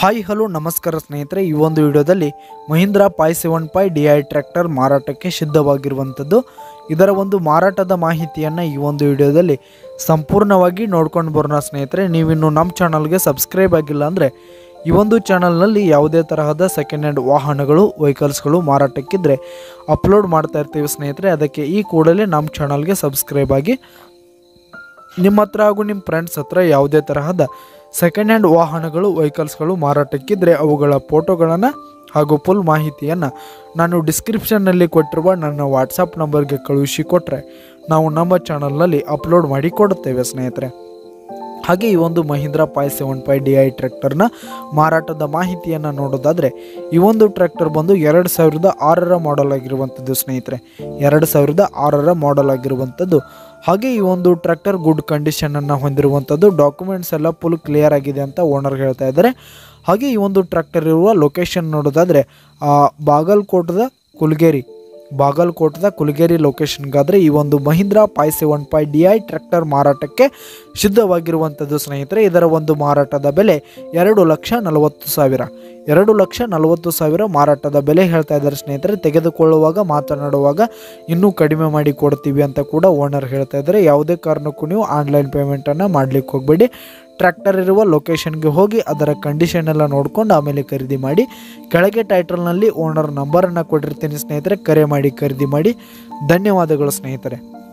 hi hello ನಮಸ್ಕಾರ ಸ್ನೇಹಿತರೆ ಈ ಒಂದು ವಿಡಿಯೋದಲ್ಲಿ Mahindra five seven five D I tractor ಮಾರಾಟಕ್ಕೆ ಸಿದ್ಧವಾಗಿರುವಂಥದ್ದು ಇದರ ಒಂದು ಮಾರಾಟದ ಮಾಹಿತಿಯನ್ನು ಈ ಒಂದು ವಿಡಿಯೋದಲ್ಲಿ ಸಂಪೂರ್ಣವಾಗಿ ನೋಡ್ಕೊಂಡು ಬರೋಣ ಸ್ನೇಹಿತರೆ ನೀವಿನ್ನು ನಮ್ಮ ಚಾನಲ್ಗೆ ಸಬ್ಸ್ಕ್ರೈಬ್ ಆಗಿಲ್ಲ ಅಂದರೆ ಈ ಒಂದು ಚಾನಲ್ನಲ್ಲಿ ಯಾವುದೇ ತರಹದ ಸೆಕೆಂಡ್ ಹ್ಯಾಂಡ್ ವಾಹನಗಳು ವೆಹಿಕಲ್ಸ್ಗಳು ಮಾರಾಟಕ್ಕಿದ್ರೆ ಅಪ್ಲೋಡ್ ಮಾಡ್ತಾ ಇರ್ತೀವಿ ಸ್ನೇಹಿತರೆ ಅದಕ್ಕೆ ಈ ಕೂಡಲೇ ನಮ್ಮ ಚಾನಲ್ಗೆ ಸಬ್ಸ್ಕ್ರೈಬ್ ಆಗಿ ನಿಮ್ಮ ಹತ್ರ ಹಾಗೂ ನಿಮ್ಮ ಫ್ರೆಂಡ್ಸ್ ಹತ್ರ ಯಾವುದೇ ತರಹದ ಸೆಕೆಂಡ್ ಹ್ಯಾಂಡ್ ವಾಹನಗಳು ವೆಹಿಕಲ್ಸ್ಗಳು ಮಾರಾಟಕ್ಕಿದ್ರೆ ಅವುಗಳ ಫೋಟೋಗಳನ್ನು ಹಾಗೂ ಫುಲ್ ಮಾಹಿತಿಯನ್ನು ನಾನು ಡಿಸ್ಕ್ರಿಪ್ಷನ್ನಲ್ಲಿ ಕೊಟ್ಟಿರುವ ನನ್ನ ವಾಟ್ಸಪ್ ನಂಬರ್ಗೆ ಕಳುಹಿಸಿ ಕೊಟ್ಟರೆ ನಾವು ನಮ್ಮ ಚಾನಲ್ನಲ್ಲಿ ಅಪ್ಲೋಡ್ ಮಾಡಿ ಕೊಡುತ್ತೇವೆ ಸ್ನೇಹಿತರೆ ಹಾಗೆ ಈ ಒಂದು Mahindra five seven five D I ಟ್ರ್ಯಾಕ್ಟರ್ನ ಮಾರಾಟದ ಮಾಹಿತಿಯನ್ನು ನೋಡೋದಾದರೆ ಈ ಒಂದು ಟ್ರ್ಯಾಕ್ಟರ್ ಬಂದು ಎರಡು ಸಾವಿರದ ಆರರ ಮಾಡೆಲ್ ಆಗಿರುವಂಥದ್ದು ಸ್ನೇಹಿತರೆ ಎರಡು ಸಾವಿರದ ಆರರ ಮಾಡೆಲ್ ಆಗಿರುವಂಥದ್ದು ಹಾಗೆ ಈ ಒಂದು ಟ್ರ್ಯಾಕ್ಟರ್ ಗುಡ್ ಕಂಡೀಷನನ್ನು ಹೊಂದಿರುವಂಥದ್ದು ಡಾಕ್ಯುಮೆಂಟ್ಸ್ ಎಲ್ಲ ಫುಲ್ ಕ್ಲಿಯರ್ ಆಗಿದೆ ಅಂತ ಓನರ್ ಹೇಳ್ತಾ ಇದ್ದಾರೆ ಹಾಗೆ ಈ ಒಂದು ಟ್ರ್ಯಾಕ್ಟರ್ ಇರುವ ಲೊಕೇಶನ್ ನೋಡೋದಾದರೆ ಆ, ಬಾಗಲಕೋಟದ ಕುಲ್ಗೇರಿ ಬಾಗಲಕೋಟದ ಕುಲಗೇರಿ ಲೊಕೇಶನ್ಗಾದರೆ ಈ ಒಂದು Mahindra five seven five D I tractor ಮಾರಾಟಕ್ಕೆ ಸಿದ್ಧವಾಗಿರುವಂಥದ್ದು ಸ್ನೇಹಿತರೆ ಇದರ ಒಂದು ಮಾರಾಟದ ಬೆಲೆ ಎರಡು ಲಕ್ಷ ನಲವತ್ತು ಸಾವಿರ ಎರಡು ಲಕ್ಷ ನಲವತ್ತು ಸಾವಿರ ಮಾರಾಟದ ಬೆಲೆ ಹೇಳ್ತಾ ಇದ್ದಾರೆ ಸ್ನೇಹಿತರೆ ತೆಗೆದುಕೊಳ್ಳುವಾಗ ಮಾತನಾಡುವಾಗ ಇನ್ನೂ ಕಡಿಮೆ ಮಾಡಿ ಕೊಡ್ತೀವಿ ಅಂತ ಕೂಡ ಓನರ್ ಹೇಳ್ತಾ ಇದ್ದಾರೆ ಯಾವುದೇ ಕಾರಣಕ್ಕೂ ನೀವು ಆನ್ಲೈನ್ ಪೇಮೆಂಟನ್ನು ಮಾಡಲಿಕ್ಕೆ ಹೋಗಬೇಡಿ ಟ್ರ್ಯಾಕ್ಟರ್ ಇರುವ ಲೊಕೇಶನ್ಗೆ ಹೋಗಿ ಅದರ ಕಂಡೀಷನ್ ಎಲ್ಲ ನೋಡ್ಕೊಂಡು ಆಮೇಲೆ ಖರೀದಿ ಮಾಡಿ ಕೆಳಗೆ ಟೈಟಲ್ನಲ್ಲಿ ಓನರ್ ನಂಬರನ್ನು ಕೊಟ್ಟಿರ್ತೀನಿ ಸ್ನೇಹಿತರೆ ಕರೆ ಮಾಡಿ ಖರೀದಿ ಮಾಡಿ ಧನ್ಯವಾದಗಳು ಸ್ನೇಹಿತರೆ